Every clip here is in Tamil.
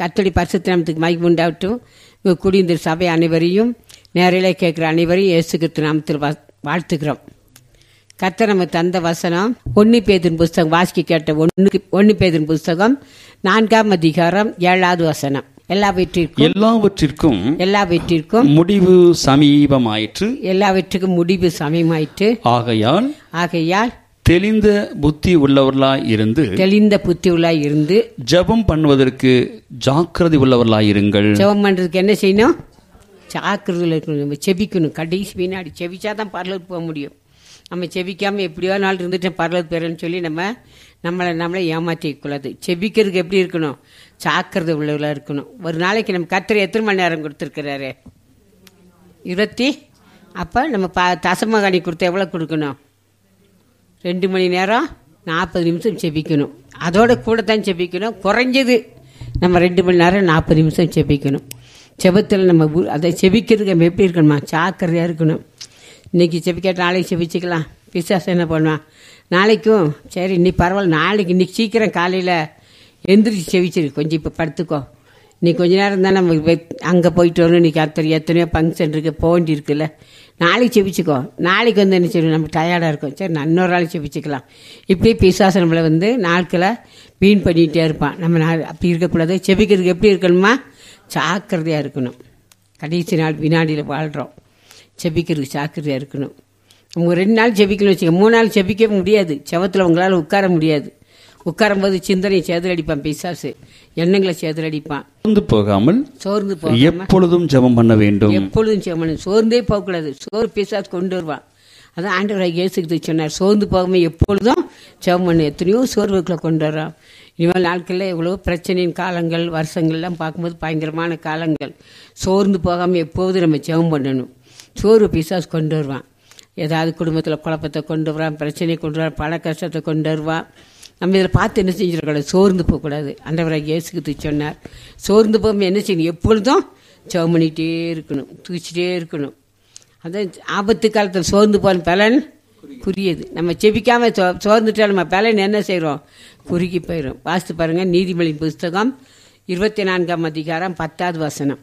கத்தடி பரிசுத்த மகிமை உண்டாகட்டும் இங்கே குடியிருந்த சபை அனைவரையும் நேரிலே கேட்குற அனைவரையும் இயேசு கிறிஸ்து நாமத்தில் வா- வாழ்த்துக்கிறோம் கர்த்தர் நம்ம தந்த வசனம் ஒன்னு பேதின் புஸ்தகம் வாசிக்க கேட்ட ஒன்னு ஒன்னு பேதின் புஸ்தகம் நான்காம் அதிகாரம் ஏழாவது வசனம் எல்லாவற்றிற்கும் எல்லாவற்றிற்கும் எல்லாவற்றிற்கும் முடிவு சமீபமாயிற்று எல்லாவற்றுக்கும் முடிவு சமயமாயிற்று ஆகையால் ஆகையால் தெளிந்த புத்தி உள்ளவர்களாய் இருந்து தெளிந்த புத்தி உள்ளாய் இருந்து ஜெபம் பண்ணுவதற்கு ஜாக்கிரதை உள்ளவர்களாய் இருங்கள் ஜெபம் பண்றதுக்கு என்ன செய்யணும் ஜாக்கிரதையில் இருக்கணும் நம்ம செபிக்கணும் கடைசி பின்னாடி செபிச்சா தான் பரலோக்கு போக முடியும் நம்ம செபிக்காம எப்படியோ நாள் இருந்துட்டு பரலோக்கு போயிடறேன்னு சொல்லி நம்ம நம்மளை நம்மளை ஏமாற்றிக்க கூடாது செபிக்கிறதுக்கு எப்படி இருக்கணும் ஜாக்கிரதை உள்ளவர்களாக இருக்கணும் ஒரு நாளைக்கு நம்ம கத்திர எத்தனை மணி நேரம் கொடுத்துருக்கிறாரு இருபத்தி அப்போ நம்ம ப தசமகாணி கொடுத்தா எவ்வளோ கொடுக்கணும் ரெண்டு மணி நேரம் நாற்பது நிமிஷம் செபிக்கணும் அதோட கூட தான் செபிக்கணும் குறைஞ்சது நம்ம ரெண்டு மணி நேரம் நாற்பது நிமிஷம் செபிக்கணும் செபத்தில் நம்ம உ- அதை செபிக்கிறதுக்கு நம்ம எப்படி இருக்கணுமா ஜாக்கிரதையாக இருக்கணும் இன்னைக்கு செபிக்காட்ட நாளைக்கு செபிச்சுக்கலாம் பிசாசு என்ன பண்ணுவான் நாளைக்கும் சரி இன்னைக்கு பரவாயில்ல நாளைக்கு இன்னைக்கு சீக்கிரம் காலையில் எந்திரிச்சு செவிச்சிரு கொஞ்சம் இப்போ படுத்துக்கோ நீ கொஞ்ச நேரம் தான் நம்ம அங்கே போயிட்டு வரணும் இன்னைக்கு அத்தனை எத்தனையோ ஃபங்க்ஷன் இருக்கு போக வேண்டி இருக்குல்ல நாளைக்கு செபிச்சுக்கோ நாளைக்கு வந்து என்ன செய்யணும் நம்ம டயர்டாக இருக்கும் சரி நான் இன்னொரு நாளைக்கு செபிச்சுக்கலாம் இப்படியே பிசாசு நம்மளை வந்து நாட்களை வீண் பண்ணிகிட்டே இருப்பான் நம்ம நாள் அப்படி இருக்கக்கூடாது செபிக்கிறதுக்கு எப்படி இருக்கணுமா ஜாக்கிரதையாக இருக்கணும் கடைசி நாள் வினாடியில் வாழ்கிறோம் செபிக்கிறதுக்கு ஜாக்கிரதையாக இருக்கணும் அவங்க ரெண்டு நாள் செபிக்கணும் வச்சுக்க மூணு நாள் செபிக்க முடியாது செவத்தில் உங்களால் உட்கார முடியாது உட்காரும்போது சிந்தனையை சேதலடிப்பான் பிசாசு எண்ணங்களை சேதலடிப்பான் சோர்ந்து போகாமல் சோர்ந்து போகாம எப்பொழுதும் ஜெபம் பண்ண வேண்டும் எப்பொழுதும் செவணும் சோர்ந்தே போகக்கூடாது சோறு பிசாசு கொண்டு வருவான் அதான் ஆண்டவராக இயேசுக்கு சொன்னார் சோர்ந்து போகாம எப்பொழுதும் செவம் பண்ணு எத்தனையோ சோர்வுக்குள்ள கொண்டு வர்றான் இனிமேல் நாட்களில் எவ்வளோ பிரச்சனையின் காலங்கள் வருஷங்கள்லாம் பார்க்கும்போது பயங்கரமான காலங்கள் சோர்ந்து போகாமல் எப்போதும் நம்ம ஜெபம் பண்ணணும் சோறு பிசாசு கொண்டு வருவான் ஏதாவது குடும்பத்தில் குழப்பத்தை கொண்டு வரான் பிரச்சனையை கொண்டு வரான் பண கஷ்டத்தை கொண்டு வருவான் நம்ம இதில் பார்த்து என்ன செஞ்சிடக்கூடாது சோர்ந்து போகக்கூடாது ஆண்டவராக இயேசுக்கு சொன்னார் சோர்ந்து போகாமல் என்ன செய்யணும் எப்பொழுதும் ஜெபம் பண்ணிகிட்டே இருக்கணும் தூச்சிட்டே இருக்கணும் அதான் ஆபத்து காலத்தில் சோர்ந்து போன பலன் குறியது நம்ம செபிக்காம சோ சோர்ந்துட்டா நம்ம பலன் என்ன செய்கிறோம் குறுகி போயிடும் வாசித்து பாருங்க நீதிமொழி புஸ்தகம் இருபத்தி நான்காம் அதிகாரம் பத்தாவது வசனம்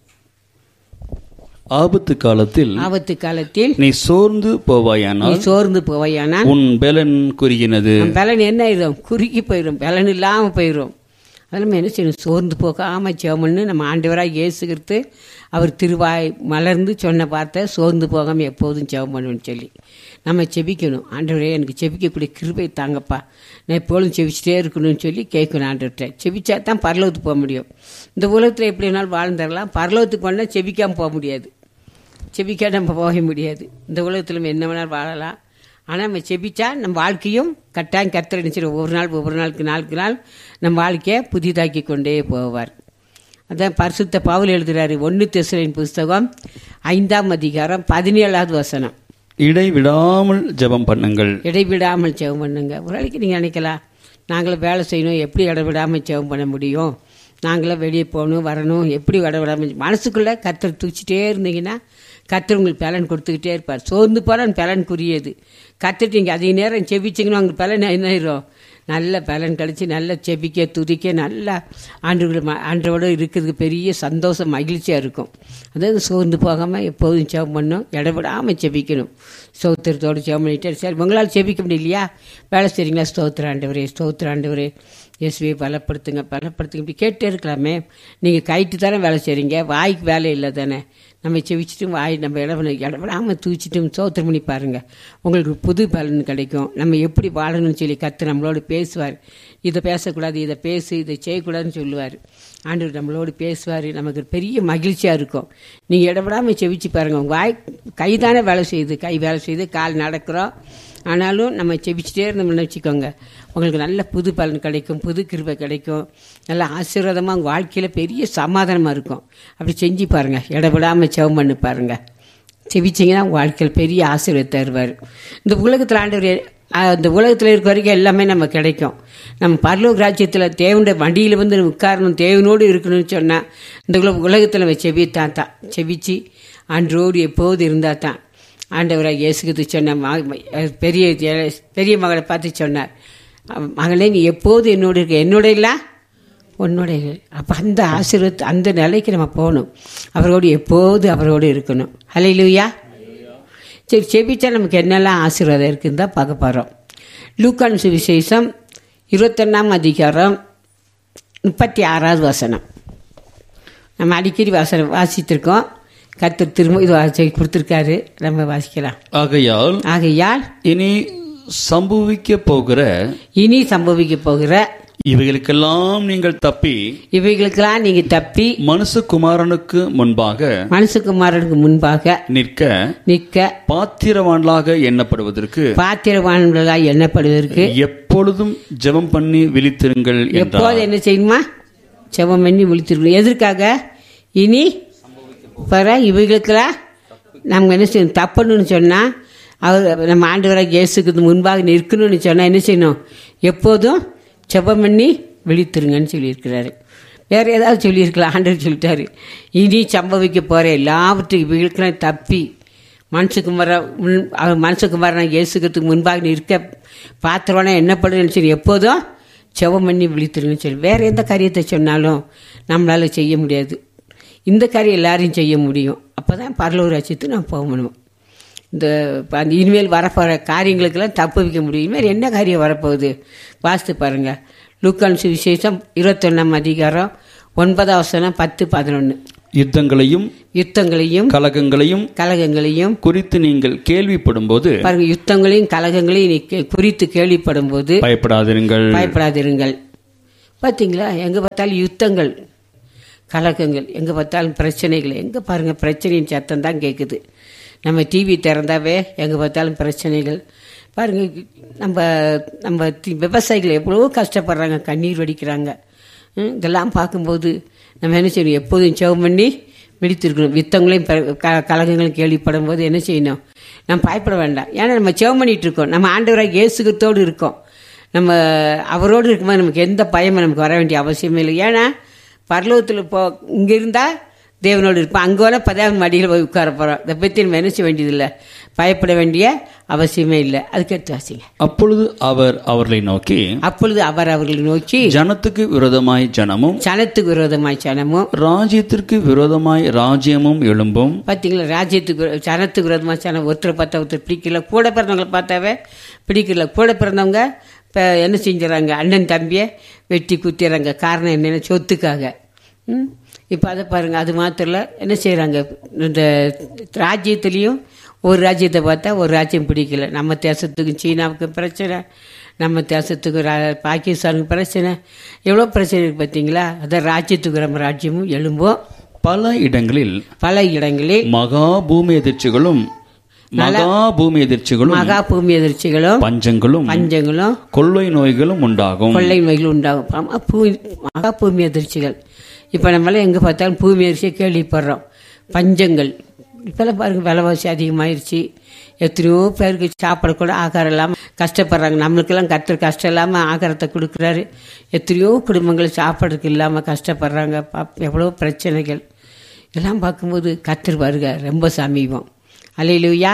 ஆபத்து காலத்தில் ஆபத்து காலத்தில் நீ சோர்ந்து நீ போவாயானால் சோர்ந்து போவையானா உன் பலன் குறுகினது நம்ம பலன் என்ன ஆயிடும் குறுகி போயிடும் பலன் இல்லாமல் போயிடும் அதெல்லாம் நம்ம என்ன செய்யணும் சோர்ந்து போகாம ஜெபம்னு நம்ம ஆண்டவராக இயேசுகிறது அவர் திருவாய் மலர்ந்து சொன்ன வார்த்தை சோர்ந்து போகாமல் எப்போதும் ஜெபம் பண்ணணும்னு சொல்லி நம்ம செபிக்கணும் ஆண்டவரே எனக்கு செபிக்கக்கூடிய கிருபை தாங்கப்பா நான் எப்பொழுதும் செபிச்சிட்டே இருக்கணும்னு சொல்லி கேட்கணும் ஆண்டவர்கிட்ட செபிச்சா தான் பரலோகத்துக்கு போக முடியும் இந்த உலகத்தில் எப்படி வேணாலும் வாழ்ந்துடலாம் பரலோகத்துக்கு போனால் செபிக்காமல் போக முடியாது செபிக்க நம்ம போக முடியாது இந்த உலகத்தில் நம்ம என்ன வேணாலும் வாழலாம் ஆனால் நம்ம செபிச்சா நம்ம வாழ்க்கையும் கட்டாயம் கர்த்தர் நினைச்சிடும் ஒவ்வொரு நாள் ஒவ்வொரு நாளுக்கு நாளுக்கு நாள் நம்ம வாழ்க்கையை புதிதாக்கி கொண்டே போவார் அதான் பரிசுத்த பவுல் எழுதுறாரு ஒன்று தெசலின் புஸ்தகம் ஐந்தாம் அதிகாரம் பதினேழாவது வசனம் இடைவிடாமல் ஜெபம் பண்ணுங்கள் இடைவிடாமல் ஜெபம் பண்ணுங்க ஒரு நாளைக்கு நீங்கள் நினைக்கலாம் நாங்களும் வேலை செய்யணும் எப்படி இடைவிடாமல் ஜெபம் பண்ண முடியும் நாங்களாம் வெளியே போகணும் வரணும் எப்படி இடைவிடாமல் மனசுக்குள்ளே கத்தர் தூச்சிட்டே இருந்தீங்கன்னா கத்தர் உங்களுக்கு பலன் கொடுத்துக்கிட்டே இருப்பார் சோர்ந்து போனால் பலன் குறியது கத்துட்டீங்க அதிக நேரம் செபிச்சிங்கன்னா உங்களுக்கு பலன் என்ன ஆயிரும் நல்ல பலன் கழிச்சு நல்ல செபிக்க துதிக்க நல்லா ஆண்டு ஆண்டோட இருக்கிறதுக்கு பெரிய சந்தோஷம் மகிழ்ச்சியாக இருக்கும் அதாவது சோர்ந்து போகாமல் எப்போதும் ஜெபம் பண்ணணும் இடவிடாமல் செபிக்கணும் ஸ்தோத்திரத்தோடு ஜெபம் பண்ணிட்டு சரி உங்களால் செபிக்க முடியலையா வேலை செய்றீங்களா ஸ்தோத்திர ஆண்டவரே ஸ்தோத்திர ஆண்டவரே இயேசுவை பலப்படுத்துங்க பலப்படுத்துங்க இப்படி கேட்டே இருக்கலாமே நீங்கள் கைட்டு தானே வேலை செய்கிறீங்க வாய்க்கு வேலை இல்லை தானே நம்ம செவிச்சிட்டும் வாய் நம்ம இடம் இடவிடாமல் தூச்சிட்டும் சோத்திரம் பண்ணி பாருங்கள் உங்களுக்கு புது பலன் கிடைக்கும் நம்ம எப்படி வாழணும்னு சொல்லி கற்று நம்மளோட பேசுவார் இதை பேசக்கூடாது இதை பேசு இதை செய்யக்கூடாதுன்னு சொல்லுவார் ஆண்டவர் நம்மளோடு பேசுவார் நமக்கு பெரிய மகிழ்ச்சியாக இருக்கும் நீங்கள் இடவிடாமல் செவிச்சு பாருங்கள் உங்கள் வாய் கை தானே வேலை செய்யுது கை வேலை செய்யுது கால் நடக்கிறோம் ஆனாலும் நம்ம செபிச்சிட்டே இருந்தோம்னு வச்சுக்கோங்க உங்களுக்கு நல்ல புது பலன் கிடைக்கும் புது கிருபை கிடைக்கும் நல்ல ஆசீர்வாதமாக உங்கள் வாழ்க்கையில் பெரிய சமாதானமாக இருக்கும் அப்படி செஞ்சு பாருங்கள் இடவிடாமல் செவம் பண்ணி பாருங்கள் செபிச்சிங்கன்னா உங்கள் வாழ்க்கையில் பெரிய ஆசீர்வாதம் தருவார் இந்த உலகத்தில் ஆண்டவர் அஹ், இந்த உலகத்தில் இருக்க வரைக்கும் எல்லாமே நம்ம கிடைக்கும் நம்ம பரலோக ராஜ்யத்தில் தேவனுடைய வண்டியில் வந்து நம்ம உட்காரணும் தேவனோடு இருக்கணும்னு சொன்னால் இந்த உலக உலகத்தில் நம்ம செபித்தான் தான் செபிச்சு அன்றோடு எப்போது இருந்தால் தான் ஆண்டவராக இயேசுக்கு சொன்ன ம- ம- பெரிய பெரிய மகளை பார்த்து சொன்னார் மகளே நீ எப்போது என்னோட இருக்க என்னோட இல்ல உன்னுடைய அப்போ அந்த ஆசீர்வாத அந்த நிலைக்கு நம்ம போகணும் அவரோடு எப்போது அவரோடு இருக்கணும் ஹalleluya சரி செபிச்சா நமக்கு என்னெல்லாம் ஆசீர்வாதம் இருக்குன்னு தான் பார்க்க போகிறோம் லூக்கான் சுவிசேஷம் இருபத்தொன்னாம் அதிகாரம் முப்பத்தி ஆறாவது வசனம் நம்ம அடிக்கடி வசனம் வாசித்திருக்கோம் கர்த்தர் திரும்ப இது வாசி கொடுத்துருக்காரு நம்ம வாசிக்கலாம் ஆகையால் ஆகையால் இனி சம்பவிக்க போகிற இனி சம்பவிக்க போகிற இவைகளுக்கெல்லாம் நீங்கள் தப்பி இவைகளுக்கெல்லாம் நீங்க தப்பி மனுஷகுமாரனுக்கு முன்பாக மனுஷகுமாரனுக்கு முன்பாக நிற்க நிற்க பாத்திரவான்களாக எண்ணப்படுவதற்கு பாத்திரவான்களாய் எண்ணப்படுவதற்கு எப்பொழுதும் ஜெபம் பண்ணி விழித்திருங்கள் என்றார் எப்போது என்ன செய்யணுமா செவம் பண்ணி விழித்திருக்கணும் எதற்காக இனி வர இவைகளுக்கெல்லாம் நம்ம என்ன செய்யணும் தப்பணும்னு சொன்னால் அவர் நம்ம ஆண்டவராக இயேசுக்கு முன்பாக நிற்கணும்னு சொன்னால் என்ன செய்யணும் எப்போதும் செபம் பண்ணி விழித்திருங்கன்னு சொல்லியிருக்கிறாரு வேற ஏதாவது சொல்லியிருக்கலாம் ஆண்டவர் சொல்லிட்டாரு இனி சம்பவிக்க போகிற எல்லாவற்றையும் இவைகளுக்கெல்லாம் தப்பி மனுஷகுமார முன் அவர் மனுஷகுமாரன் இயேசுக்கிறதுக்கு முன்பாக நிற்க பாத்திரம்னா என்ன பண்ணுன்னு சொல்லி எப்போதும் செவம் பண்ணி விழித்திருங்கன்னு சொல்லி வேற எந்த காரியத்தை சொன்னாலும் நம்மளால செய்ய முடியாது இந்த காரியம் எல்லாரையும் செய்ய முடியும் அப்போ தான் பரலூர் அச்சித்து நான் போகணும் இந்த இப்ப அந்த இனிமேல் வரப்போகிற காரியங்களுக்கெல்லாம் தப்பு வைக்க முடியும் இனிமேல் என்ன காரியம் வரப்போகுது வாசித்து பாருங்க லூக்கான் சுவிசேஷம் இருபத்தொன்னாம் அதிகாரம் ஒன்பதாம் வசனம் பத்து பதினொன்று யுத்தங்களையும் யுத்தங்களையும் கலகங்களையும் கலகங்களையும் குறித்து நீங்கள் கேள்விப்படும்போது பாருங்க யுத்தங்களையும் கலகங்களையும் நீ கே- குறித்து கேள்விப்படும் போது பயப்படாதிருங்கள் பயப்படாதிருங்கள் பார்த்தீங்களா எங்கே பார்த்தாலும் யுத்தங்கள் கலக்கங்கள் எங்கே பார்த்தாலும் பிரச்சனைகள் எங்கே பாருங்க பிரச்சனையின் சத்தம் தான் கேட்குது நம்ம டிவி திறந்தாவே எங்கே பார்த்தாலும் பிரச்சனைகள் பாருங்க நம்ம நம்ம தி- விவசாயிகள் எவ்வளவோ கஷ்டப்படுறாங்க கண்ணீர் வடிக்கிறாங்க ம், இதெல்லாம் பார்க்கும்போது நம்ம என்ன செய்யணும் எப்போதும் செவம் பண்ணி விழித்திருக்கணும் யுத்தங்களையும் ப- க- கலகங்களையும் கேள்விப்படும் போது என்ன செய்யணும் நம்ம பயப்பட வேண்டாம் ஏன்னா நம்ம செவம் பண்ணிட்டு இருக்கோம் நம்ம ஆண்டவராக இயேசுகத்தோடு இருக்கோம் நம்ம அவரோடு இருக்கும்போது நமக்கு எந்த பயமும் நமக்கு வர வேண்டிய அவசியமே இல்லை ஏன்னா பரலோகத்தில் போ இங்கே இருந்தால் தேவனோடு இருப்போம் அங்கே வேணால் பதாவின் மடியில் போய் உட்கார போகிறோம் இதை பற்றி நம்ம என்ன செய்ய வேண்டியதில்லை பயப்பட வேண்டிய அவசியமே இல்லை அதுக்கு எடுத்து வாசிங்க அப்பொழுது அவர் அவர்களை நோக்கி அப்பொழுது அவர் அவர்களை நோக்கி ஜனத்துக்கு விரோதமாய் ஜனமும் சனத்துக்கு விரோதமாய் சனமும் ராஜ்யத்திற்கு விரோதமாய் ராஜ்யமும் எழும்பும் பார்த்தீங்களா ராஜ்யத்துக்கு விரோ- சனத்துக்கு விரோதமாக சனம் ஒருத்தரை பார்த்தா ஒருத்தர் பிடிக்கல கூட பிறந்தவங்களை பார்த்தாவே பிடிக்கல கூட பிறந்தவங்க இப்போ என்ன செஞ்சுறாங்க அண்ணன் தம்பியை வெட்டி குத்திடுறாங்க காரணம் என்னென்ன சொத்துக்காக ம் இப்போ அதை பாருங்கள் அது மாத்திரம் இல்ல, என்ன செய்கிறாங்க இந்த ராஜ்யத்துலேயும் ஒரு ராஜ்யத்தை பார்த்தா ஒரு ராஜ்யம் பிடிக்கல நம்ம தேசத்துக்கும் சீனாவுக்கும் பிரச்சனை நம்ம தேசத்துக்கும் ரா- பாகிஸ்தானுக்கு பிரச்சனை எவ்வளோ பிரச்சனை இருக்குது பார்த்தீங்களா அதான் ராஜ்யத்துக்கு நம்ம ராஜ்யமும் எழும்பும் பல இடங்களில் பல இடங்களில் மகா பூமி எதிர்ச்சிகளும் மகா பூமி எதிர்ச்சிகளும் மகா பூமி எதிர்ச்சிகளும் பஞ்சங்களும் பஞ்சங்களும் கொள்ளை நோய்களும் உண்டாகும் கொள்ளை நோய்கள் உண்டாகும் ஆமா, பூ மகா பூமி அதிர்ச்சிகள் இப்போ நம்மளாம் எங்கே பார்த்தாலும் பூமி அதிர்ச்சியை கேள்விப்படுறோம் பஞ்சங்கள் இப்போல்லாம் பாருங்க விலைவாசி அதிகமாயிருச்சு எத்தனையோ பேருக்கு சாப்பிட கூட ஆகாரம் இல்லாமல் கஷ்டப்படுறாங்க நம்மளுக்கெல்லாம் கர்த்தர் கஷ்டம் இல்லாமல் ஆகாரத்தை கொடுக்குறாரு எத்தனையோ குடும்பங்கள் சாப்பாடுக்கு இல்லாமல் கஷ்டப்படுறாங்க பாப்- எவ்வளோ பிரச்சனைகள் இதெல்லாம் பார்க்கும்போது கர்த்தர் வருக ரொம்ப சமீபம் அலையிலுயா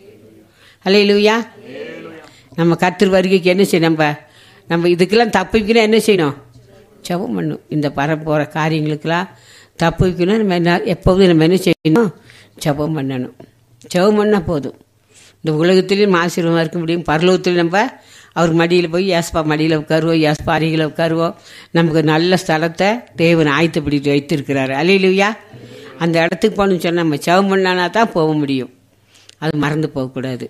அலையிலுயா நம்ம கர்த்தர் வருகைக்கு என்ன செய்யணும் நம்ம நம்ம இதுக்கெல்லாம் தப்பிக்கணும் என்ன செய்யணும் ஜெபம் பண்ணும் இந்த பரப்போகிற காரியங்களுக்கெல்லாம் தப்பிக்கணும் நம்ம என்ன எப்போதும் நம்ம என்ன செய்யணும் ஜெபம் பண்ணணும் ஜெபம் பண்ணால் போதும் இந்த உலகத்திலையும் ஆசீர்வாதமாக இருக்க முடியும் பரலோகத்திலையும் நம்ம அவர் மடியில் போய் யாஸ்பா மடியில் உட்காருவோம் யாஸ்பா அருகில் உட்காருவோம் நமக்கு நல்ல ஸ்தலத்தை தேவன் ஆயத்தப்படுத்தி வைத்திருக்கிறாரு அலையிலுயா அந்த இடத்துக்கு போகணும்னு சொன்னால் நம்ம ஜெபம் பண்ணானா தான் போக முடியும் அது மறந்து போகக்கூடாது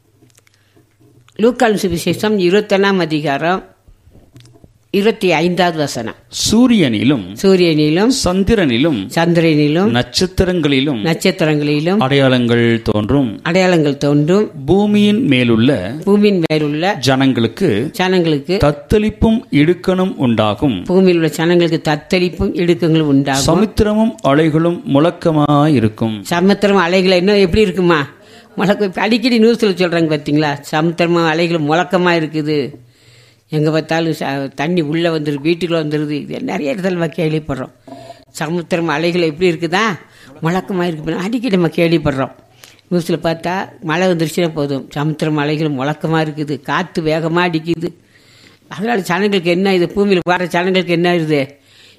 லூக்கால் சுவிசேஷம் இருபத்தொன்னாம் அதிகாரம் இருபத்தி ஐந்தாவது வசனம் சூரியனிலும் சூரியனிலும் சந்திரனிலும் சந்திரனிலும் நட்சத்திரங்களிலும் நட்சத்திரங்களிலும் அடையாளங்கள் தோன்றும் அடையாளங்கள் தோன்றும் பூமியின் மேலுள்ள பூமியின் மேலுள்ள ஜனங்களுக்கு சனங்களுக்கு தத்தளிப்பும் இடுக்கணும் உண்டாகும் பூமியில் உள்ள சனங்களுக்கு தத்தளிப்பும் இடுக்கங்களும் உண்டாகும் சமுத்திரமும் அலைகளும் முழக்கமாயிருக்கும் சமுத்திரம் அலைகள் என்ன எப்படி இருக்குமா முழக்கம் இப்ப அடிக்கடி நியூஸில் சொல்கிறாங்க பார்த்தீங்களா சமுத்திரமா அலைகள் முழக்கமாக இருக்குது எங்கே பார்த்தாலும் ச- தண்ணி உள்ளே வந்துருக்கு வீட்டுக்குள்ளே வந்துடுது இது நிறைய இடத்துல நம்ம கேள்விப்படுறோம் சமுத்திரம் அலைகள் எப்படி இருக்குதா முழக்கமாக இருக்கு அடிக்கடி நம்ம கேள்விப்படுறோம் நியூஸில் பார்த்தா மழை வந்துருச்சுன்னா போதும் சமுத்திரம் அலைகள் முழக்கமாக இருக்குது காற்று வேகமாக அடிக்குது அதனால ஜனங்களுக்கு என்ன இது பூமியில் வர ஜனங்களுக்கு என்ன இது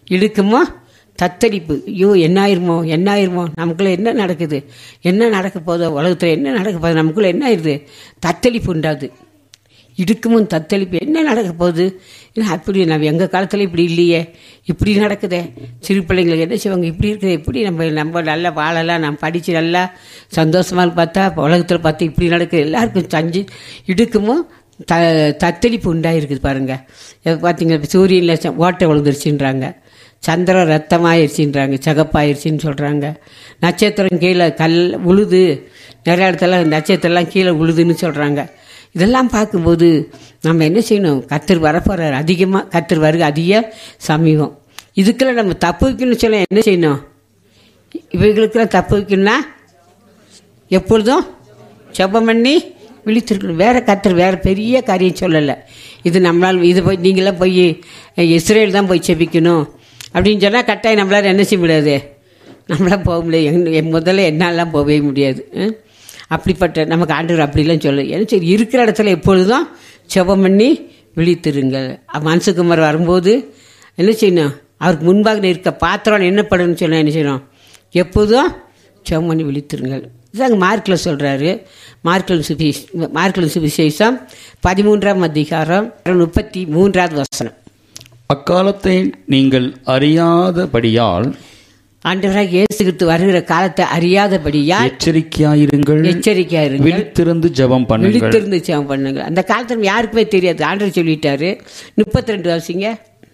இடுக்குமோ தத்தளிப்பு ஐயோ என்ன ஆயிருமோ என்ன ஆயிருமோ நமக்குள்ள என்ன நடக்குது என்ன நடக்க போதோ உலகத்தில் என்ன நடக்க போதோ நமக்குள்ள என்ன ஆயிருது தத்தளிப்பு உண்டாது இடுக்கமும் தத்தளிப்பு என்ன நடக்க போகுது இல்லை அப்படி நம்ம எங்கள் காலத்தில் இப்படி இல்லையே இப்படி நடக்குதே சிறு பிள்ளைங்களுக்கு என்ன செய்வாங்க இப்படி இருக்குது எப்படி நம்ம நம்ம நல்லா வாழலாம் நம்ம படித்து நல்லா சந்தோஷமாக பார்த்தா உலகத்தில் பார்த்தா இப்படி நடக்குது எல்லாருக்கும் சஞ்சு இடுக்கமும் த தத்தளிப்பு உண்டாயிருக்குது பாருங்கள் பார்த்தீங்கன்னா சூரியனில் ஓட்டை விழுந்துருச்சுன்றாங்க சந்திரன் ரத்தமாயிருச்சுன்றாங்க சகப்பாயிருச்சுன்னு சொல்கிறாங்க நட்சத்திரம் கீழே கல் உழுது நிறைய இடத்துல நட்சத்திரம்லாம் கீழே உழுதுன்னு சொல்கிறாங்க இதெல்லாம் பார்க்கும்போது நம்ம என்ன செய்யணும் கத்தர் வரப்போகிறார் அதிகமாக கத்தர் வருக அதிக சமீபம் இதுக்கெல்லாம் நம்ம தப்பு வைக்கணும்னு சொல்ல என்ன செய்யணும் இவைகளுக்கெல்லாம் தப்பு வைக்கணும்னா எப்பொழுதும் செப்பம் பண்ணி விழித்திருக்கணும் வேற கத்தர் வேற பெரிய காரியம் சொல்லலை இது நம்மளால் இது போய் நீங்களாம் போய் இஸ்ரேல் தான் போய் செபிக்கணும் அப்படின்னு சொன்னால் கட்டாயம் நம்மளால் என்ன செய்ய முடியாது நம்மளாம் போக முடியாது எங் முதல்ல என்னாலாம் போகவே முடியாது ம்? அப்படிப்பட்ட நமக்கு ஆண்டவர் அப்படிலாம் சொல்ல ஏன்னா சரி இருக்கிற இடத்துல எப்பொழுதும் செபம் பண்ணி விழித்திருங்கள் மனசுக்குமார் வரும்போது என்ன செய்யணும் அவருக்கு முன்பாக இருக்க பாத்திரம் என்ன பண்ணணும்னு சொன்னால் என்ன செய்யணும் எப்போதும் செபம் பண்ணி விழித்திருங்கள் இதாங்க மார்க்கில் சொல்கிறாரு மார்க்கில் சுபி மார்க்கில் சுவிசேஷம் பதிமூன்றாம் அதிகாரம் முப்பத்தி மூன்றாவது வசனம் அக்காலத்தை நீங்கள் அறியாதபடியால் ஆண்டவராக இயேசு கிறிஸ்து வருகிற காலத்தை அறியாதபடியா எச்சரிக்கையாயிருங்கள் எச்சரிக்கையா இருங்க விழித்திருந்து ஜெபம் பண்ணுங்கள் விழித்திருந்து ஜெபம் பண்ணுங்க அந்த காலத்துல யாருக்குமே தெரியாது ஆண்டவர் சொல்லிட்டாரு முப்பத்தி ரெண்டு வருஷங்க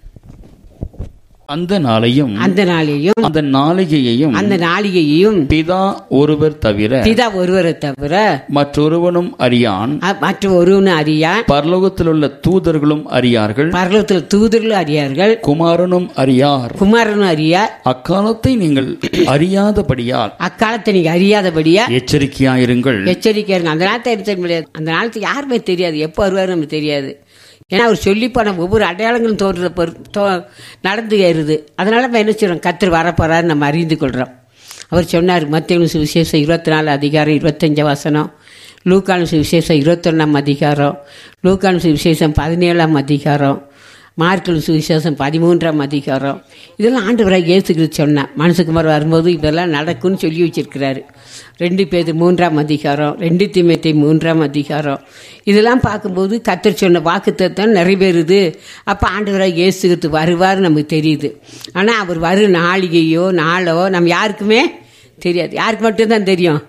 அந்த நாளையும் அந்த நாளையும் அந்த நாளிகையையும் அந்த நாளிகையையும் பிதா ஒருவர் தவிர பிதா ஒருவரை தவிர மற்றொருவனும் அறியான் அ- மற்ற ஒருவனும் அறியா பரலோகத்தில் உள்ள தூதர்களும் அறியார்கள் பரலோகத்தில் தூதர்களும் அறியார்கள் குமாரனும் அறியார் குமாரனும் அறியா அக்காலத்தை நீங்கள் அறியாதபடியால் அக்காலத்தை நீங்க அறியாதபடியா எச்சரிக்கையாயிருங்கள் எச்சரிக்கையா இருங்க அந்த நாளத்தை எடுத்து முடியாது அந்த நாளத்துக்கு யாருமே தெரியாது எப்போ வருவாரு நமக்கு தெரியாது ஏன்னா அவர் சொல்லி போன ஒவ்வொரு அடையாளங்களும் தோன்ற பொறு தோ நடந்து ஏறுது அதனால நம்ம என்ன செய்றோம் கத்தர் வரப்போறாரு நம்ம அறிந்து கொள்கிறோம் அவர் சொன்னார் மத்திய சுவிசேஷம் இருபத்தி நாலு அதிகாரம் இருபத்தஞ்சு வசனம் லூக்கானு சுவிசேஷம் இருபத்தொன்னாம் அதிகாரம் லூக்கானு சுவிசேஷம் பதினேழாம் அதிகாரம் மார்க்கில் சுவிசேஷம் பதிமூன்றாம் அதிகாரம் இதெல்லாம் ஆண்டவராக இயேசுக்கு சொன்னேன் மனசுக்குமார் வரும்போது இதெல்லாம் நடக்கும்னு சொல்லி வச்சிருக்கிறாரு ரெண்டு பேர் மூன்றாம் அதிகாரம் ரெண்டு தீமத்தை மூன்றாம் அதிகாரம் இதெல்லாம் பார்க்கும்போது கத்தர் சொன்ன வாக்குத்தத்தம் நிறைவேறுது அப்போ ஆண்டவராக இயேசுக்கு வருவார் நமக்கு தெரியுது ஆனால் அவர் வரும் நாளிகையோ நாளோ நம்ம யாருக்குமே தெரியாது யாருக்கு மட்டும்தான் தெரியும்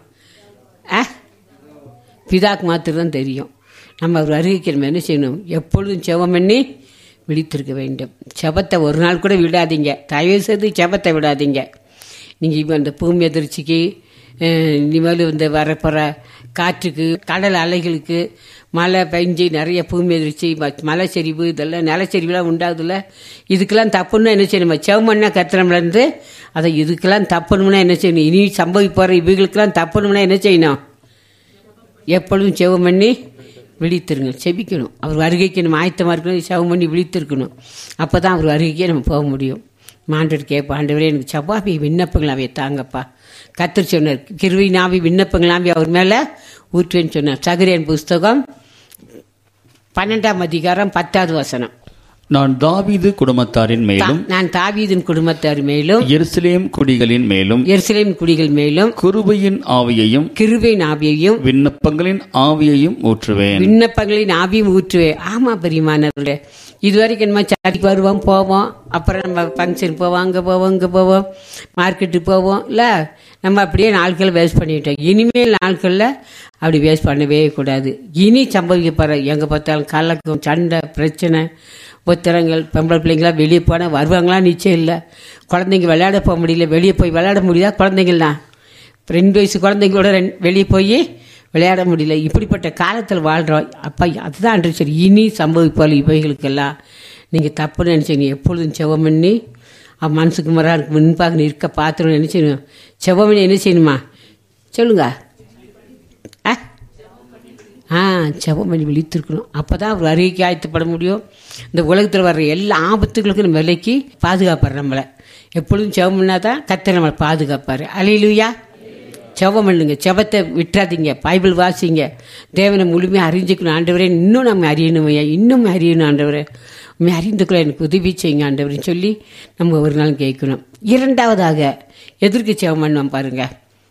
ஆ பிதாக்கு மாத்திரம் தான் தெரியும் நம்ம அவர் வருகைக்கு நம்ம என்ன செய்யணும் எப்பொழுதும் செவம் பண்ணி விழித்திருக்க வேண்டும் செபத்தை ஒரு நாள் கூட விடாதீங்க தயவு செய்து செபத்தை விடாதீங்க நீங்கள் இப்போ இந்த பூமி அதிர்ச்சிக்கு அஹ், இனிமேல் இந்த வரப்போகிற காற்றுக்கு கடல் அலைகளுக்கு மழை பெஞ்சு நிறைய பூமி அதிர்ச்சி ம- மலை சரிவு இதெல்லாம் நிலச்சரிவுலாம் உண்டாகுதுல்ல இதுக்கெல்லாம் தப்புன்னா என்ன செய்யணும் செவமண்ணா கத்திரம்லேருந்து அதை இதுக்கெல்லாம் தப்பணும்னா என்ன செய்யணும் இனி சம்பவிக்க போகிற இவைகளுக்கெல்லாம் தப்பணும்னா என்ன செய்யணும் எப்பொழுதும் செவம் பண்ணி விழித்திருங்க செபிக்கணும் அவர் வருகைக்கு நம்ம ஆயத்தமாக இருக்கணும் செவம் பண்ணி விழித்திருக்கணும் அப்போ தான் அவர் வருகைக்கே நம்ம போக முடியும் மாண்டவர் கேட்பா ஆண்டவரே எனக்கு சபாபி விண்ணப்பங்களாவே தாங்கப்பா கத்தர் சொன்னார் கிருவி நாவி விண்ணப்பங்களாவே அவர் மேலே ஊற்றுவேன்னு சொன்னார் சகரியன் புஸ்தகம் பன்னெண்டாம் அதிகாரம் பத்தாவது வசனம் நான் தாவீது குடும்பத்தாரின் மேலும் நான் தாவீதின் குடும்பத்தார் மேலும் எருசலேம் குடிகளின் மேலும் எருசலேம் குடிகள் மேலும் குருபையின் ஆவியையும் கிருபை நாவியையும் விண்ணப்பங்களின் ஆவியையும் ஊற்றுவேன் விண்ணப்பங்களின் ஆவியும் ஊற்றுவே ஆமா பெரியமானவர்களே இதுவரைக்கும் நம்ம சாடிக்கு வருவோம் போவோம் அப்புறம் நம்ம ஃபங்க்ஷன் போவோம் அங்கே போவோம் இங்கே போவோம் மார்க்கெட்டுக்கு போவோம் இல்லை நம்ம அப்படியே நாட்கள் வேஸ்ட் பண்ணிட்டோம் இனிமேல் நாட்களில் அப்படி வேஸ்ட் பண்ணவே கூடாது இனி சம்பவிக்க போகிற எங்கே பார்த்தாலும் கலக்கம் சண்டை பிரச்சனை புத்திரங்கள் பொம்பளை பிள்ளைங்களாம் வெளியே போனால் வருவாங்களா நிச்சயம் இல்லை குழந்தைங்க விளையாட போக முடியல வெளியே போய் விளையாட முடியுதா குழந்தைங்களாம் ரெண்டு வயசு குழந்தைங்களோட ரெண் வெளியே போய் விளையாட முடியல இப்படிப்பட்ட காலத்தில் வாழ்கிறோம் அப்பா அதுதான் அன்று சரி இனி சம்பவிப்பால் இவைகளுக்கெல்லாம் நீங்கள் தப்புன்னு நினச்சிங்க எப்பொழுதும் செவம் பண்ணி அவன் மனசுக்கு முறாருக்கு முன்பாக நிற்க பாத்திரம் என்ன செய்யணும் செவம் பண்ணி என்ன செய்யணுமா சொல்லுங்க ஆ ஆ செவம் பண்ணி விழித்திருக்கணும் அப்போ தான் அவர் அறிக்கைக்கு ஆயத்தப்பட முடியும் இந்த உலகத்தில் வர்ற எல்லா ஆபத்துகளுக்கும் நம்ம விலைக்கு பாதுகாப்பார் நம்மளை எப்பொழுதும் செவம் பண்ணால் தான் கத்தை நம்மளை பாதுகாப்பார் அலையிலுயா செவம் பண்ணுங்க செவத்தை விட்டுறாதீங்க பைபிள் வாசிங்க தேவனை முழுமையாக அறிஞ்சிக்கணும் ஆண்டவரே இன்னும் நம்ம அறியணும் ஐயா இன்னும் அறியணும் ஆண்டவரே உண்மை அறிந்து கொள்ள எனக்கு உதவி செய்யுங்க ஆண்டவர்னு சொல்லி நம்ம ஒரு நாள் கேட்கணும் இரண்டாவதாக எதற்கு ஜெபம் பண்ணுவோம் பாருங்க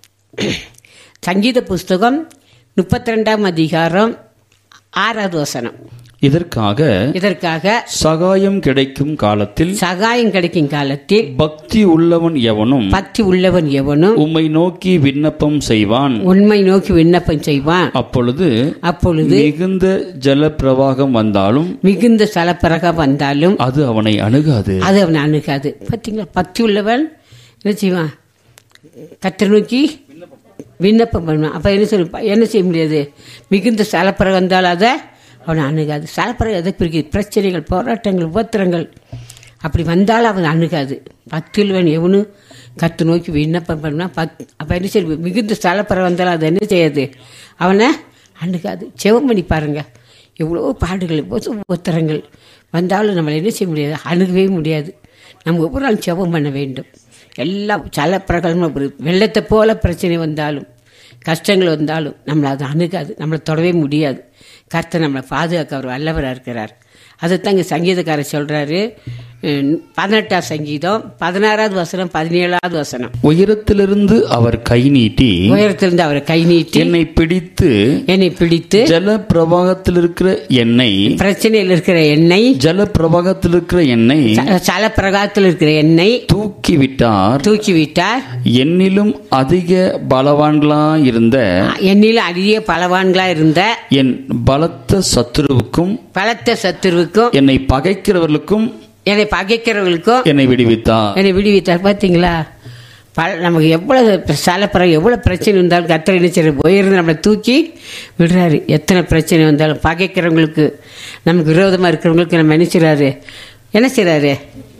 சங்கீத புஸ்தகம் முப்பத்தி ரெண்டாம் அதிகாரம் ஆறாவது வசனம் இதற்காக இதற்காக சகாயம் கிடைக்கும் காலத்தில் சகாயம் கிடைக்கும் காலத்தில் பக்தி உள்ளவன் எவனும் பக்தி உள்ளவன் எவனும் உம்மை நோக்கி விண்ணப்பம் செய்வான் உண்மை நோக்கி விண்ணப்பம் செய்வான் அப்பொழுது அப்பொழுது மிகுந்த ஜல பிரவாகம் வந்தாலும் மிகுந்த சலப்பரக வந்தாலும் அது அவனை அணுகாது அது அவனை அணுகாது பார்த்தீங்களா பக்தி உள்ளவன் என்ன செய்வான் கத்தரை நோக்கி விண்ணப்பம் பண்ணுவான் அப்போ என்ன சொல்ல என்ன செய்ய முடியாது மிகுந்த சலப்பறை வந்தால் அதை அவனை அணுகாது சலப்பறை எதை பிரிக்குது பிரச்சனைகள் போராட்டங்கள் உபத்திரங்கள் அப்படி வந்தாலும் அவன் அணுகாது பக்தி உள்ளவன் எவனும் கத்து நோக்கி விண்ணப்பம் பண்ணுவான் பக் அப்போ என்ன செய்ய மிகுந்த சலப்பறை வந்தாலும் அது என்ன செய்யாது அவனை அணுகாது செவம் பண்ணி பாருங்க எவ்வளோ பாடுகள் எவ்வளோ உத்தரங்கள் வந்தாலும் நம்மளை என்ன செய்ய முடியாது அணுகவே முடியாது நம்ம ஒவ்வொரு நாளும் செபம் பண்ண வேண்டும் எல்லாம் சல பிரகலமாக வெள்ளத்தை போல பிரச்சனை வந்தாலும் கஷ்டங்கள் வந்தாலும் நம்மளை அது அணுகாது நம்மளை தொடவே முடியாது கர்த்தர் நம்மளை பாதுகாக்க அவர் வல்லவராக இருக்கிறார் அதைத்தான் இங்கே சங்கீதக்காரர் சொல்கிறாரு பதினெட்டாம் சங்கீதம் பதினாறாவது வசனம் பதினேழாவது வசனம் உயரத்திலிருந்து அவர் கை நீட்டி உயரத்திலிருந்து அவரை கை நீட்டி என்னை பிடித்து என்னை பிடித்து ஜல பிரவாகத்தில் இருக்கிற எண்ணெய் பிரச்சனையில் இருக்கிற எண்ணெய் ஜல பிரவாகத்தில் இருக்கிற எண்ணெய் சல பிரகாரத்தில் இருக்கிற எண்ணெய் தூக்கி விட்டார் தூக்கி விட்டார் என்னிலும் அதிக பலவான்களாயிருந்த என்னில் அதிக பலவான்களா இருந்த என் பலத்த சத்துருவுக்கும் பலத்த சத்துருவுக்கும் என்னை பகைக்கிறவர்களுக்கும் என்னை பகைக்கிறவர்களுக்கும் என்னை விடுவித்தார் என்னை விடுவித்தார் பார்த்தீங்களா பல நமக்கு எவ்வளவு சாலப்பறம் எவ்வளோ பிரச்சனை வந்தாலும் கத்தரை என்ன செய்யறாரு உயர்ந்து நம்மளை தூக்கி விடுறாரு எத்தனை பிரச்சனை வந்தாலும் பகைக்கிறவங்களுக்கு நமக்கு விரோதமாக இருக்கிறவங்களுக்கு நம்ம என்ன செய்றாரு என்ன செய்கிறாரு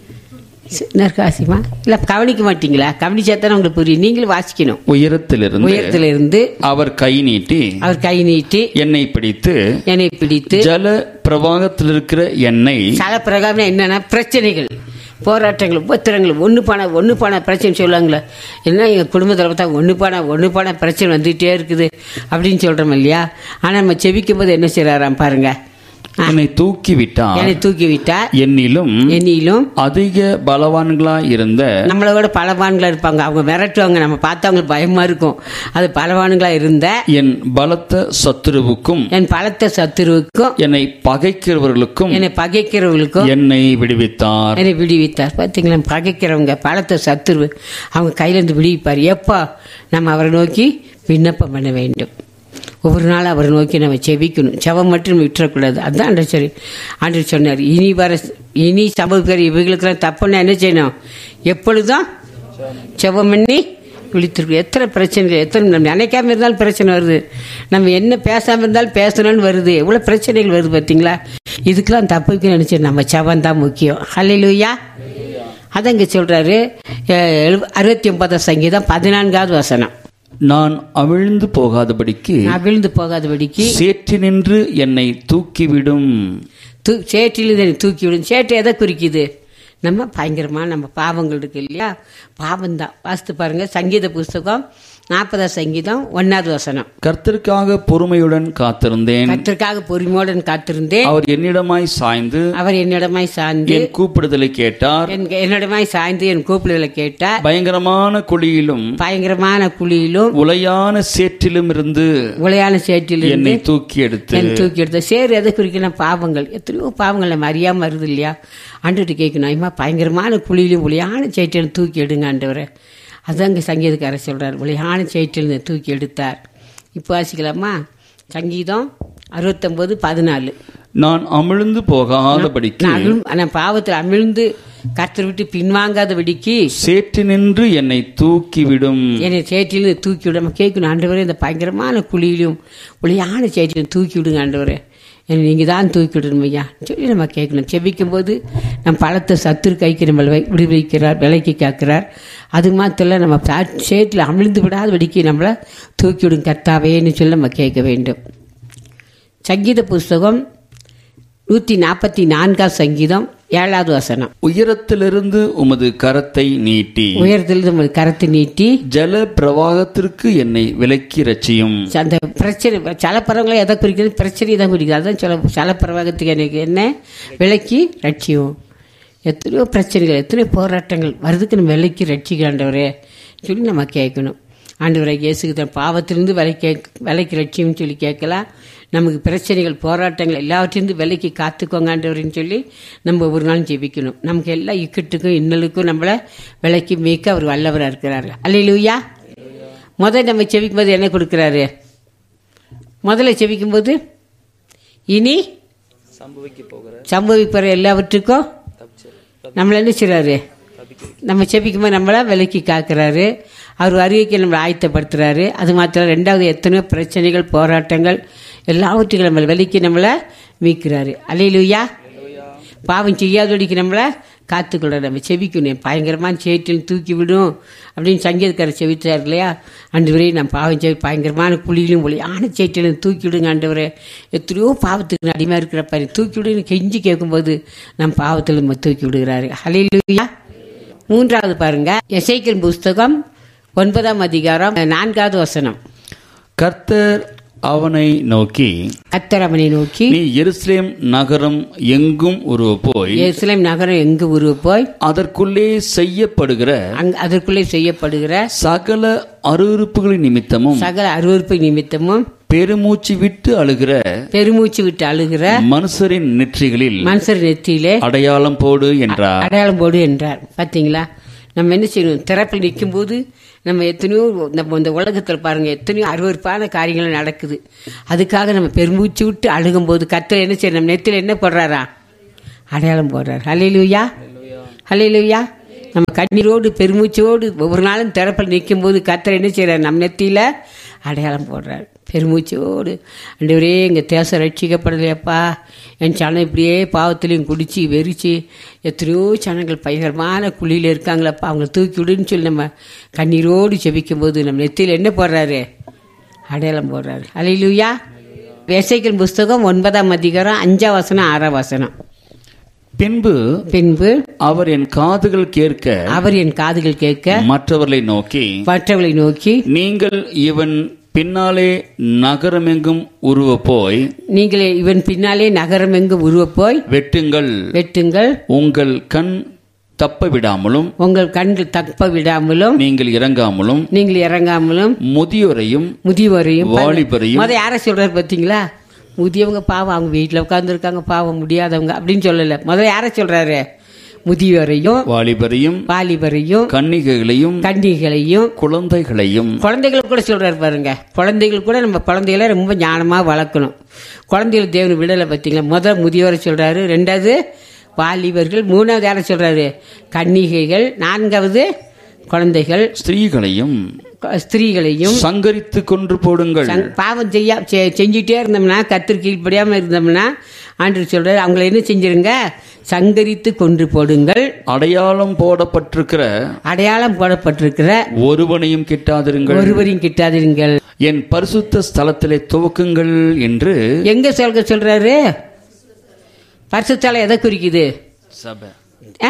நற்காசிமா இல்லை கவனிக்க மாட்டீங்களா கவனிச்சா தானே உங்களுக்கு புரியும் நீங்களும் வாசிக்கணும் உயரத்திலிருந்து உயரத்துல இருந்து அவர் கை நீட்டி அவர் கை நீட்டி என்னை பிடித்து என்னை பிடித்து ஜல பிரவாகத்தில் இருக்கிற எண்ணெய் சல பிரகாரம் என்னன்னா பிரச்சனைகள் போராட்டங்கள் உபத்திரங்கள் ஒன்று பான ஒன்று பான பிரச்சனை சொல்லுவாங்களே என்ன எங்கள் குடும்பத்தில் பார்த்தா ஒன்று பான ஒன்று பான பிரச்சனை வந்துகிட்டே இருக்குது அப்படின்னு சொல்கிறோம் இல்லையா ஆனால் நம்ம செபிக்கும் போது என்ன செய்கிறாராம் பாருங்க என்னை தூக்கி விட்டார் என்னை தூக்கி விட்டா என்னிலும் என்னிலும் அதிக பலவான்களாய் இருந்த நம்மளோட பலவான்களா இருப்பாங்க அவங்க மிரட்டுவாங்க நம்ம பார்த்தா அவங்களுக்கு பயமா இருக்கும் அது பலவான்களா இருந்த என் பலத்த சத்துருவுக்கும் என் பலத்த சத்துருவுக்கும் என்னை பகைக்கிறவர்களுக்கும் என்னை பகைக்கிறவர்களுக்கும் என்னை விடுவித்தார் என்னை விடுவித்தார் பார்த்தீங்களா பகைக்கிறவங்க பலத்த சத்துரு அவங்க கையிலேருந்து விடுவிப்பார் எப்போ நம்ம அவரை நோக்கி விண்ணப்பம் பண்ண வேண்டும் ஒவ்வொரு நாளும் அவரை நோக்கி நம்ம செபிக்கணும் செவம் மட்டும் விட்டுறக்கூடாது அதுதான் ஆண்டவர் சரி ஆண்டவர் சொன்னார் இனி வர இனி சமூக இவங்களுக்கெல்லாம் தப்புன்னா என்ன செய்யணும் எப்பொழுதும் செவம் பண்ணி விழித்திருக்கு எத்தனை பிரச்சனைகள் எத்தனை நம்ம நினைக்காம இருந்தாலும் பிரச்சனை வருது நம்ம என்ன பேசாமல் இருந்தாலும் பேசணும்னு வருது எவ்வளோ பிரச்சனைகள் வருது பார்த்தீங்களா இதுக்கெல்லாம் தப்புக்கு நினச்சி நம்ம செவம் தான் முக்கியம் ஹalleluya அதான் இங்கே சொல்கிறாரு அறுபத்தி ஒன்பதாம் சங்கீதம் பதினான்காவது வசனம் நான் அவிழ்ந்து போகாதபடிக்கு நான் விழுந்து போகாதபடிக்கு சேற்றி நின்று என்னை தூக்கிவிடும் தூ சேற்றில் இதை தூக்கி விடும் சேற்று எதை குறிக்குது நம்ம பயங்கரமாக நம்ம பாவங்கள் இருக்கு இல்லையா பாவம்தான் வாசித்து பாருங்க சங்கீத புஸ்தகம் நாற்பதாம் சங்கீதம் ஒன்னாவது வசனம் கர்த்தருக்காக பொறுமையுடன் காத்திருந்தேன் கத்திற்காக பொறுமையுடன் காத்திருந்தேன் அவர் என்னிடமாய் சாய்ந்து அவர் என்னிடமாய் சாய்ந்து என் கூப்பிடுதலை கேட்டார் என் என்னிடமாய் சாய்ந்து என் கூப்பிடுதலை கேட்டார் பயங்கரமான குழியிலும் பயங்கரமான குழியிலும் உலையான சேற்றிலும் இருந்து உளையான சேற்றில் என்னை தூக்கி எடுத்து என் தூக்கி எடுத்த சேர் எதை குறிக்கணும் பாவங்கள் எத்தனையோ பாவங்கள் நம்ம அறியாம வருது இல்லையா ஆண்டுகிட்ட கேட்கணும் ஐமா பயங்கரமான குழியிலும் ஒளியான சேற்றிலும் தூக்கி எடுங்க ஆண்டவரை அதுதான் இங்கே சங்கீதக்காரர் சொல்றார் ஒளியான சேற்றில் தூக்கி எடுத்தார் இப்போ வாசிக்கலாமா சங்கீதம் அறுபத்தொம்போது பதினாலு நான் அமிழ்ந்து போகாதபடிக்கு நான் அமிழ்- நான் பாவத்தில் அமிழ்ந்து கர்த்தர் விட்டு பின்வாங்காதபடிக்கு சேற்றி நின்று என்னை தூக்கிவிடும் என்னை சேற்றில் தூக்கி விட நம்ம கேட்கணும் ஆண்டவரே இந்த பயங்கரமான குழியிலும் ஒளியான சேற்றிலும் தூக்கி விடுங்க ஆண்டவரே என்னை நீங்கள் தான் தூக்கி விடணும் ஐயா சொல்லி நம்ம கேட்கணும் செபிக்கும் போது நம் பழத்தை சத்துரு கைக்கு நம்மளை வை- விடுவிக்கிறார் விலைக்கு காக்கிறார் அது மாத்திரம் நம்ம சா- சேற்றில் அமிழ்ந்து விடாதபடிக்கு நம்மளை தூக்கி விடும் கர்த்தாவேன்னு சொல்லி நம்ம கேட்க வேண்டும் சங்கீத புஸ்தகம் நூற்றி நாற்பத்தி நான்காம் சங்கீதம் ஏழாவது வசனம் உயரத்திலிருந்து உமது கரத்தை நீட்டி உயரத்தில் நம்ம கரத்தை நீட்டி ஜல பிரவாகத்திற்கு என்னை விலக்கி ரட்சியும் அந்த பிரச்சனை சலப்பறவங்களை எதை குறிக்கிறது பிரச்சனையை தான் குறிக்கிறது அதான் சில சலப்பரவாகத்துக்கு எனக்கு என்ன விலைக்கு ரட்சியும் எத்தனையோ பிரச்சனைகள் எத்தனையோ போராட்டங்கள் வருதுக்கு நம்ம விலைக்கு ரட்சிக்காண்டவரே சொல்லி நம்ம கேட்கணும் ஆண்டவரை இயேசுக்கு தன் பாவத்திலிருந்து விலை கேக் விலைக்கு ரட்சியம்னு சொல்லி கேட்கலாம் நமக்கு பிரச்சனைகள் போராட்டங்கள் எல்லாவற்றிலிருந்து விலைக்கு காத்துக்கோங்க ஆண்டவரின்னு சொல்லி நம்ம ஒரு நாள் ஜெபிக்கணும் நமக்கு எல்லா இக்கட்டுக்கும் இன்னலுக்கும் நம்மளை விலைக்கு மீக்க அவர் வல்லவராக இருக்கிறாரு அல்லையிலூயா முதல் நம்ம செவிக்கும் போது என்ன கொடுக்குறாரு முதல்ல செவிக்கும் போது இனி சம்பவிக்கிற எல்லாவற்றுக்கும் நம்மளை என்ன செய்றாரு நம்ம செபிக்கும் போது நம்மளை விலக்கி காக்குறாரு அவர் வருகைக்கு நம்மளை ஆயத்தப்படுத்துறாரு அது மாத்திரம் ரெண்டாவது எத்தனையோ பிரச்சனைகள் போராட்டங்கள் எல்லாவற்றுக்கும் நம்மளை விலக்கி நம்மளை மீட்கிறாரு அலையிலுயா பாவம் செய்யாதபடிக்கு நம்மளை காத்துக்கொள்ள நம்ம செபிக்கணும் பயங்கரமான சேற்றில் தூக்கி விடும் அப்படின்னு சங்கீதக்காரர் செவித்தார் இல்லையா ஆண்டவரே நான் பாவம் செவி பயங்கரமான குழியிலும் ஒளியான சேற்றிலும் தூக்கி விடுங்க ஆண்டவரே எத்தனையோ பாவத்துக்கு அடிமையாக இருக்கிறப்ப தூக்கி விடுன்னு கெஞ்சி கேட்கும்போது நம் பாவத்தில் நம்ம தூக்கி விடுகிறாரு ஹalleluya மூன்றாவது பாருங்க எசைக்கல் புஸ்தகம் ஒன்பதாம் அதிகாரம் நான்காவது வசனம் கர்த்தர் அவனை நோக்கி கத்தர் அவனை நோக்கி நீ எருசலேம் நகரம் எங்கும் உருவ போய் எருசலேம் நகரம் எங்கு உருவ போய் அதற்குள்ளே செய்யப்படுகிற அங் அதற்குள்ளே செய்யப்படுகிற சகல அருவருப்புகளின் நிமித்தமும் சகல அருவருப்பு நிமித்தமும் பெருமூச்சு விட்டு அழுகிற பெருமூச்சு விட்டு அழுகிற மனுஷரின் நெற்றிகளில் மனுஷர் நெத்தியிலே அடையாளம் போடு என்றார் அடையாளம் போடு என்றார் பாத்தீங்களா நம்ம என்ன செய்யணும் திறப்பில் நிற்கும்போது நம்ம எத்தனையோ நம்ம இந்த உலகத்தில் பாருங்க எத்தனையோ அருவருப்பான காரியங்கள் நடக்குது அதுக்காக நம்ம பெருமூச்சு விட்டு அழுகும்போது கத்தர் என்ன செய்யணும் நம்ம நெத்தியில் என்ன போடுறாரா அடையாளம் போடுறார் ஹalleluya ஹalleluya நம்ம கண்ணீரோடு பெருமூச்சோடு ஒவ்வொரு நாளும் திறப்பில் நிற்கும்போது கத்தர் என்ன செய்யறார் நம்ம நெத்தியில அடையாளம் போடுறார் பெருமூச்சோடு ஆண்டவரே எங்கள் தேசம் ரட்சிக்கப்படலையப்பா என் சனம் இப்படியே பாவத்திலையும் குடிச்சு வெறிச்சு எத்தனையோ சனங்கள் பயங்கரமான குழியில் இருக்காங்களப்பா அவங்கள தூக்கி விடுன்னு சொல்லி நம்ம கண்ணீரோடு செபிக்கும்போது நம்ம நெத்தியில் என்ன போடுறாரு அடையாளம் போடுறாரு அலையிலுயா வேசைக்கல் புஸ்தகம் ஒன்பதாம் அதிகாரம் அஞ்சாம் வசனம் ஆறாம் வசனம் பின்பு பின்பு அவர் என் காதுகள் கேட்க அவர் என் காதுகள் கேட்க மற்றவர்களை நோக்கி மற்றவர்களை நோக்கி நீங்கள் இவன் பின்னாலே நகரமெங்கும் உருவ போய் நீங்களே இவன் பின்னாலே நகரம் எங்கு உருவப் போய் வெட்டுங்கள் வெட்டுங்கள் உங்கள் கண் தப்ப விடாமலும் உங்கள் கண்கள் தப்ப விடாமலும் நீங்கள் இறங்காமலும் நீங்கள் இறங்காமலும் முதியோரையும் முதியவரையும் வாலிபரையும் முத யாரை சொல்றாரு பார்த்தீங்களா முதியவங்க பாவம் அவங்க வீட்டில் உட்காந்துருக்காங்க பாவம் முடியாதவங்க அப்படின்னு சொல்லல முதல்ல யாரை சொல்றாரு முதியவரையும் வாலிபரையும் வாலிபரையும் கன்னிகைகளையும் கன்னிகளையும் குழந்தைகளையும் குழந்தைகள் கூட சொல்றாரு பாருங்க குழந்தைகள் கூட நம்ம குழந்தைகளை ரொம்ப ஞானமா வளர்க்கணும் குழந்தைகள் தேவன் விடலை பார்த்தீங்களா முதல் முதியோரை சொல்றாரு ரெண்டாவது வாலிபர்கள் மூணாவது யாரை சொல்றாரு கன்னிகைகள் நான்காவது குழந்தைகள் ஸ்திரீகளையும் க- ஸ்திரீகளையும் சங்கரித்து கொன்று போடுங்கள் சங்- பாவம் செய்ய செ- செஞ்சுட்டே இருந்தோம்னா கத்திரி கீழ்ப்படியாம இருந்தோம்னா ஆண்டு சொல்றாரு அவங்கள என்ன செஞ்சிருங்க சங்கரித்து கொன்று போடுங்கள் அடையாளம் போடப்பட்டிருக்கிற அடையாளம் போடப்பட்டிருக்கிற ஒருவனையும் கிட்டாதிருங்கள் ஒருவரையும் கிட்டாதீர்கள் என் பரிசுத்த ஸ்தலத்திலே துவக்குங்கள் என்று எங்க சொல்க சொல்றாரு பரிசுத்தால எதை குறிக்குது சபை ஆ?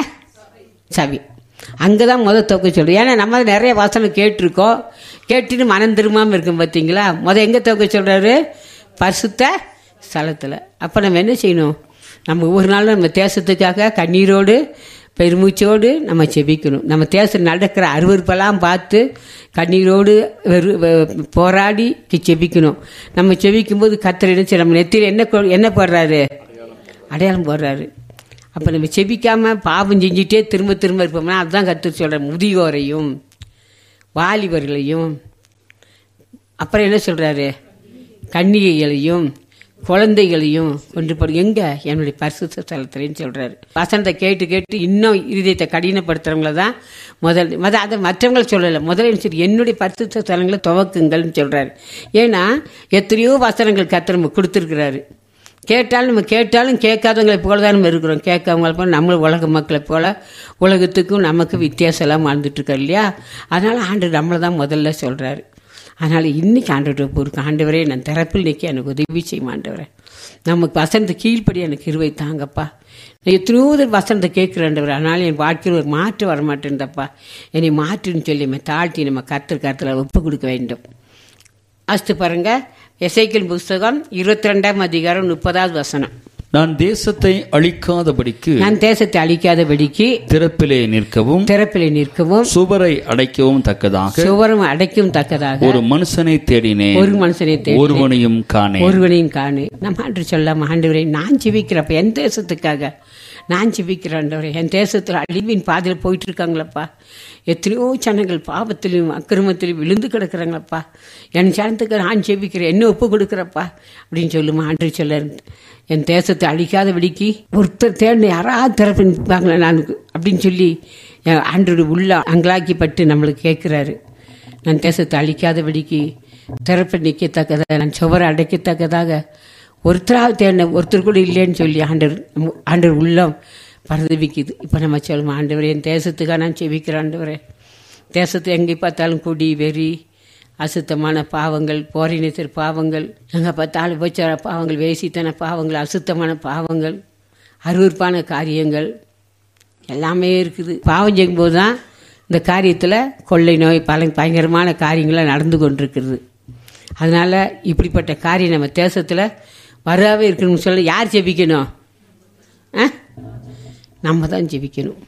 சவி அங்கதான் முத தொக்க சொல்றோம் ஏன்னா நம்ம நிறைய வாசனம் கேட்டிருக்கோம் கேட்டுட்டு மனம் திரும்பாம இருக்கும் பார்த்தீங்களா முத எங்க தொக்க சொல்றாரு பரிசுத்த ஸ்தலத்துல அப்ப நம்ம என்ன செய்யணும் நம்ம ஒவ்வொரு நாளும் நம்ம தேசத்துக்காக கண்ணீரோடு பெருமூச்சோடு நம்ம செபிக்கணும் நம்ம தேசம் நடக்கிற அருவருப்பெல்லாம் பார்த்து கண்ணீரோடு வெறு வெ- போராடி செபிக்கணும் நம்ம செபிக்கும்போது கத்தர் என்ன செய்ய நம்ம நெத்தியில் என்ன கொ- என்ன போடுறாரு அடையாளம் போடுறாரு அப்போ நம்ம செபிக்காம பாவம் செஞ்சுட்டே திரும்ப திரும்ப இருப்போம்னா அதுதான் கற்று சொல்கிற முதியோரையும் வாலிபர்களையும் அப்புறம் என்ன சொல்கிறாரு கன்னிகைகளையும் குழந்தைகளையும் கொண்டு போடு எங்க என்னுடைய பரிசுத்த ஸ்தலத்துலன்னு சொல்றாரு வசனத்தை கேட்டு கேட்டு இன்னும் இருதயத்தை கடினப்படுத்துறவங்கள தான் முதல் மத அதை மற்றவங்கள சொல்லலை முதல்ல சரி என்னுடைய பரிசுத்த ஸ்தலங்களை துவக்குங்கள்னு சொல்றாரு ஏன்னா எத்தனையோ வசனங்கள் கத்த நம்ம கொடுத்துருக்கிறாரு கேட்டாலும் நம்ம கேட்டாலும் கேட்காதவங்களை போல தான் நம்ம இருக்கிறோம் கேட்காதவங்களை போல நம்ம உலக மக்களை போல உலகத்துக்கும் நமக்கு வித்தியாசம் எல்லாம் வாழ்ந்துட்டு இருக்கோம் இல்லையா அதனால ஆண்டு நம்மளை தான் முதல்ல சொல்றாரு அதனால இன்னைக்கு ஆண்டவரை பொறுக்கு ஆண்டவரே நான் திறப்பில் நிற்க எனக்கு உதவி செய்யும் ஆண்டவரே நமக்கு வசந்த கீழ்ப்படி எனக்கு இருவை தாங்கப்பா நான் எத்தனையோ வசனத்தை கேட்குறேன்டவர் அதனால என் வாழ்க்கையில் ஒரு மாற்றம் வர மாட்டேன்தப்பா என்னை மாற்றுன்னு சொல்லி நம்ம தாழ்த்தி நம்ம கர்த்தர் கருத்தில் ஒப்பு கொடுக்க வேண்டும் அஸ்து பாருங்க எசைக்கல் புஸ்தகம் இருபத்தி ரெண்டாம் அதிகாரம் முப்பதாவது வசனம் நான் தேசத்தை அழிக்காதபடிக்கு நான் தேசத்தை அழிக்காதபடிக்கு திறப்பிலே நிற்கவும் திறப்பிலே நிற்கவும் சுவரை அடைக்கவும் தக்கதாக சுவரும் அடைக்கும் தக்கதாக ஒரு மனுஷனை தேடினேன் ஒரு மனுஷனை தேடி ஒருவனையும் காணேன் ஒருவனையும் காணு நம்ம ஆண்டு சொல்லாம ஆண்டவரே நான் ஜெபிக்கிறப்ப என் தேசத்துக்காக நான் ஜெபிக்கிறேன் ஆண்டவரே என் தேசத்தில் அழிவின் பாதையில் போயிட்டு இருக்காங்களப்பா எத்தனையோ ஜனங்கள் பாவத்திலையும் அக்கிரமத்திலையும் விழுந்து கிடக்குறாங்களப்பா என் ஜனத்துக்கு நான் ஜெபிக்கிறேன் என்ன ஒப்பு கொடுக்குறப்பா அப்படின்னு சொல்லுமா ஆண்டு சொல்ல என் தேசத்தை அழிக்காதபடிக்கு ஒருத்தர் தேடின யாராவது திறப்பு நிற்பாங்களே நான் அப்படின்னு சொல்லி என் ஆண்டோட உள்ள அங்கலாக்கிப்பட்டு நம்மளுக்கு கேட்குறாரு நான் தேசத்தை அழிக்காதபடிக்கு திறப்பை நிற்கத்தக்கதாக நான் சுவரை அடைக்கத்தக்கதாக ஒருத்தராக தேடின ஒருத்தர் கூட இல்லைன்னு சொல்லி ஆண்டவர் நம்ம- ஆண்டவர் உள்ளம் பரதவிக்குது இப்போ நம்ம சொல்லுவோம் ஆண்டவரே என் தேசத்துக்காக நான் செவிக்கிறேன் ஆண்டவரே தேசத்தை எங்கே பார்த்தாலும் குடி வெறி அசுத்தமான பாவங்கள் போரினத்தர் பாவங்கள் எங்கே பார்த்தாலும் உபச்சார பாவங்கள் வேசித்தன பாவங்கள் அசுத்தமான பாவங்கள் அருவருப்பான காரியங்கள் எல்லாமே இருக்குது பாவம் செய்யும்போது தான் இந்த காரியத்தில் கொள்ளை நோய் பல பயங்கரமான காரியங்கள்லாம் நடந்து கொண்டிருக்கிறது அதனால் இப்படிப்பட்ட காரியம் நம்ம தேசத்தில் வராவே இருக்கணும்னு சொல்ல யார் ஜெபிக்கணும் ஆ நம்ம தான் ஜெபிக்கணும்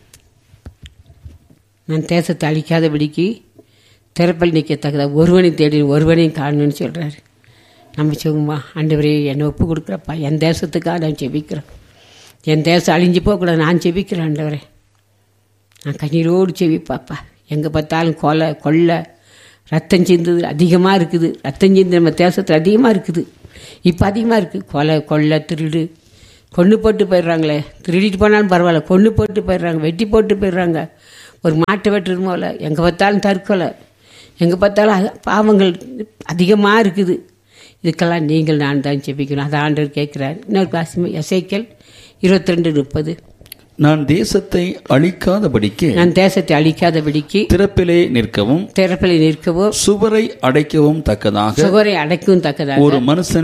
நான் தேசத்தை அழிக்காதபடிக்கு திறப்பல் நிற்கத்தக்கதா ஒருவனை தேடி ஒருவனையும் காணணும்னு சொல்கிறாரு நம்ம சொல்லுமா ஆண்டவரே என்னை ஒப்பு கொடுக்குறப்பா என் தேசத்துக்காக நான் ஜெபிக்கிறேன் என் தேசம் அழிஞ்சு போகக்கூடாது நான் ஜெபிக்கிறேன் ஆண்டவரே நான் கண்ணீரோடு செவிப்பாப்பா எங்கே பார்த்தாலும் கொலை கொள்ளை ரத்தம் சிந்துது அதிகமாக இருக்குது ரத்தம் சிந்து நம்ம தேசத்தில் அதிகமாக இருக்குது இப்போ அதிகமாக இருக்குது கொலை கொள்ளை திருடு கொண்டு போட்டு போயிடுறாங்களே திருடிட்டு போனாலும் பரவாயில்ல கொண்டு போட்டு போயிடுறாங்க வெட்டி போட்டு போயிடுறாங்க ஒரு மாட்டை வெட்டுறது போல எங்கே பார்த்தாலும் தற்கொலை எங்கே பார்த்தாலும் அ- பாவங்கள் அதிகமாக இருக்குது இதுக்கெல்லாம் நீங்கள் நான் தான் ஜெபிக்கணும் அதை ஆண்டவர் கேட்குறாரு இன்னொரு காசிம எசைக்கல் இருபத்தி ரெண்டு முப்பது நான் தேசத்தை அழிக்காதபடிக்கு நான் தேசத்தை அழிக்காதபடிக்கு திறப்பிலே நிற்கவும் திறப்பில் நிற்கவோ சுவரை அடைக்கவும் தக்கதாக சுகரை அடைக்கவும் தக்கதாக ஒரு மனுஷனை